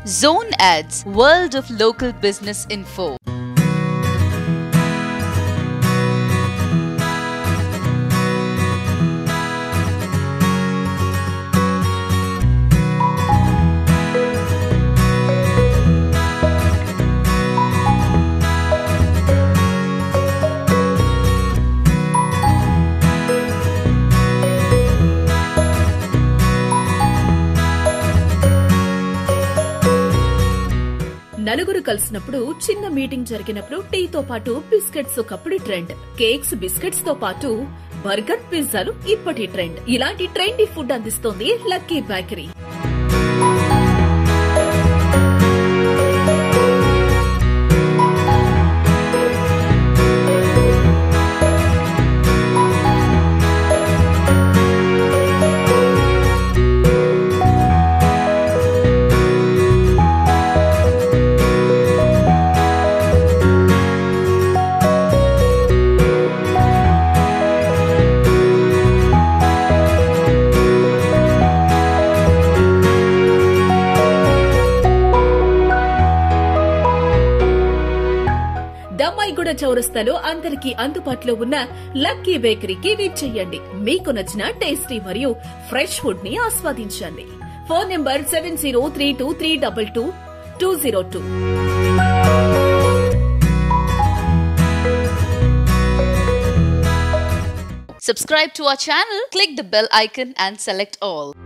Zone Ads, World of Local Business Info. నలుగురు కలిసినప్పుడు చిన్న మీటింగ్ జరిగినప్పుడు టీతో పాటు బిస్కెట్స్ ఒకప్పుడు ట్రెండ్ కేక్స్ బిస్కెట్స్ తో పాటు బర్గర్ పిజ్జాలు ఇప్పటి ట్రెండ్ ఇలాంటి ట్రెండీ ఫుడ్ అందిస్తోంది లక్కీ బేకరీ దమ్మాయిగూడ చౌరస్తాలో అందరికీ అందుబాటులో ఉన్న లక్కీ బేకరీకి విచ్చేయండి మీకు నచ్చిన టేస్టీ మరియు ఫ్రెష్ ఫుడ్ ని ఆస్వాదించండి phone number seven zero three two three double two two zero two Subscribe to our channel, click the bell icon and select all.